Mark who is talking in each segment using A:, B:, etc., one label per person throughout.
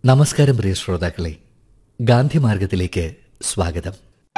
A: നമസ്കാരം പ്രിയ ശ്രോതാക്കളെ ഗാന്ധി മാർഗത്തിലേക്ക് സ്വാഗതം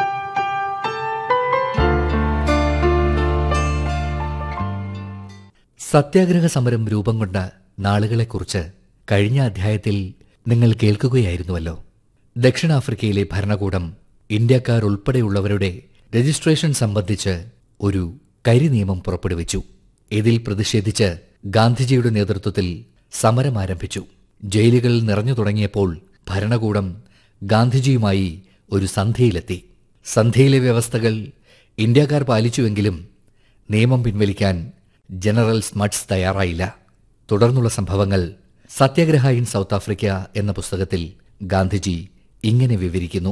A: സത്യാഗ്രഹ സമരം രൂപം കൊണ്ട നാളുകളെക്കുറിച്ച് കഴിഞ്ഞ അധ്യായത്തിൽ നിങ്ങൾ കേൾക്കുകയായിരുന്നുവല്ലോ ദക്ഷിണാഫ്രിക്കയിലെ ഭരണകൂടം ഇന്ത്യക്കാർ ഉൾപ്പെടെയുള്ളവരുടെ രജിസ്ട്രേഷൻ സംബന്ധിച്ച് ഒരു കരി നിയമം പുറപ്പെടുവിച്ചു ഇതിൽ പ്രതിഷേധിച്ച് ഗാന്ധിജിയുടെ നേതൃത്വത്തിൽ സമരം ആരംഭിച്ചു ജയിലുകൾ നിറഞ്ഞു തുടങ്ങിയപ്പോൾ ഭരണകൂടം ഗാന്ധിജിയുമായി ഒരു സന്ധിയിലെത്തി സന്ധിയിലെ വ്യവസ്ഥകൾ ഇന്ത്യക്കാർ പാലിച്ചുവെങ്കിലും നിയമം പിൻവലിക്കാൻ ജനറൽ സ്മട്സ് തയ്യാറായില്ല തുടർന്നുള്ള സംഭവങ്ങൾ സത്യാഗ്രഹ ഇൻ സൗത്ത് ആഫ്രിക്ക എന്ന പുസ്തകത്തിൽ ഗാന്ധിജി ഇങ്ങനെ വിവരിക്കുന്നു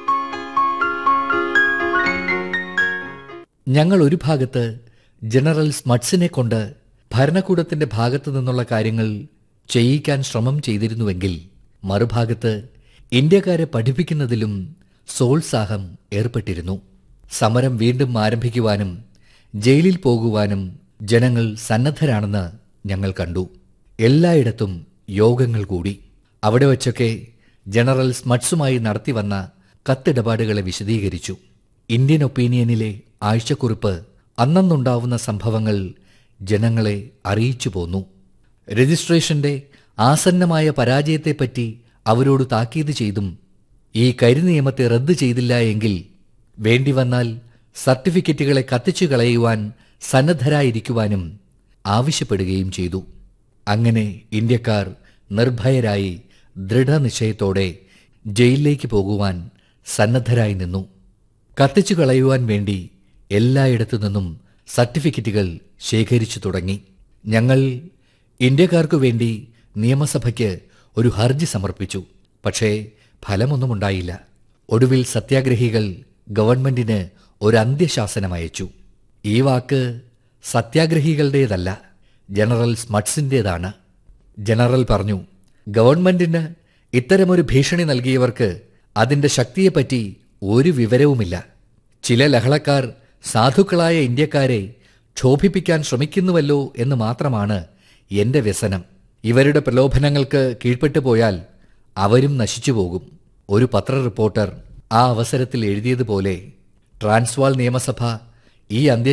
A: ഞങ്ങൾ ഒരു ഭാഗത്ത് ജനറൽ സ്മട്സിനെ കൊണ്ട് ഭരണകൂടത്തിന്റെ ഭാഗത്തു നിന്നുള്ള കാര്യങ്ങൾ ചെയ്യിക്കാൻ ശ്രമം ചെയ്തിരുന്നുവെങ്കിൽ മറുഭാഗത്ത് ഇന്ത്യക്കാരെ പഠിപ്പിക്കുന്നതിലും സോത്സാഹം ഏർപ്പെട്ടിരുന്നു സമരം വീണ്ടും ആരംഭിക്കുവാനും ജയിലിൽ പോകുവാനും ജനങ്ങൾ സന്നദ്ധരാണെന്ന് ഞങ്ങൾ കണ്ടു എല്ലായിടത്തും യോഗങ്ങൾ കൂടി അവിടെ വച്ചൊക്കെ ജനറൽ സ്മട്സുമായി നടത്തിവന്ന കത്തിടപാടുകളെ വിശദീകരിച്ചു ഇന്ത്യൻ ഒപ്പീനിയനിലെ ആഴ്ചക്കുറിപ്പ് അന്നന്നുണ്ടാവുന്ന സംഭവങ്ങൾ ജനങ്ങളെ അറിയിച്ചു പോന്നു രജിസ്ട്രേഷന്റെ ആസന്നമായ പരാജയത്തെപ്പറ്റി അവരോട് താക്കീത് ചെയ്തും ഈ കരിനിയമത്തെ റദ്ദ് ചെയ്തില്ല എങ്കിൽ വേണ്ടിവന്നാൽ സർട്ടിഫിക്കറ്റുകളെ കത്തിച്ചു കളയുവാൻ സന്നദ്ധരായിരിക്കുവാനും ആവശ്യപ്പെടുകയും ചെയ്തു അങ്ങനെ ഇന്ത്യക്കാർ നിർഭയരായി ദൃഢനിശ്ചയത്തോടെ ജയിലിലേക്ക് പോകുവാൻ സന്നദ്ധരായി നിന്നു കത്തിച്ചു കളയുവാൻ വേണ്ടി എല്ലായിടത്തു നിന്നും സർട്ടിഫിക്കറ്റുകൾ ശേഖരിച്ചു തുടങ്ങി ഞങ്ങൾ ഇന്ത്യക്കാർക്കു വേണ്ടി നിയമസഭയ്ക്ക് ഒരു ഹർജി സമർപ്പിച്ചു പക്ഷേ ഫലമൊന്നുമുണ്ടായില്ല ഒടുവിൽ സത്യാഗ്രഹികൾ ഗവൺമെന്റിന് ഒരു അന്ത്യശാസനം അയച്ചു ഈ വാക്ക് സത്യാഗ്രഹികളുടേതല്ല ജനറൽ സ്മട്സിൻ്റേതാണ് ജനറൽ പറഞ്ഞു ഗവൺമെന്റിന് ഇത്തരമൊരു ഭീഷണി നൽകിയവർക്ക് അതിന്റെ ശക്തിയെപ്പറ്റി ഒരു വിവരവുമില്ല ചില ലഹളക്കാർ സാധുക്കളായ ഇന്ത്യക്കാരെ ക്ഷോഭിപ്പിക്കാൻ ശ്രമിക്കുന്നുവല്ലോ എന്ന് മാത്രമാണ് എന്റെ വ്യസനം ഇവരുടെ പ്രലോഭനങ്ങൾക്ക് കീഴ്പ്പെട്ടു പോയാൽ അവരും നശിച്ചു പോകും ഒരു പത്ര റിപ്പോർട്ടർ ആ അവസരത്തിൽ എഴുതിയതുപോലെ ട്രാൻസ്വാൾ നിയമസഭ ഈ അന്ത്യ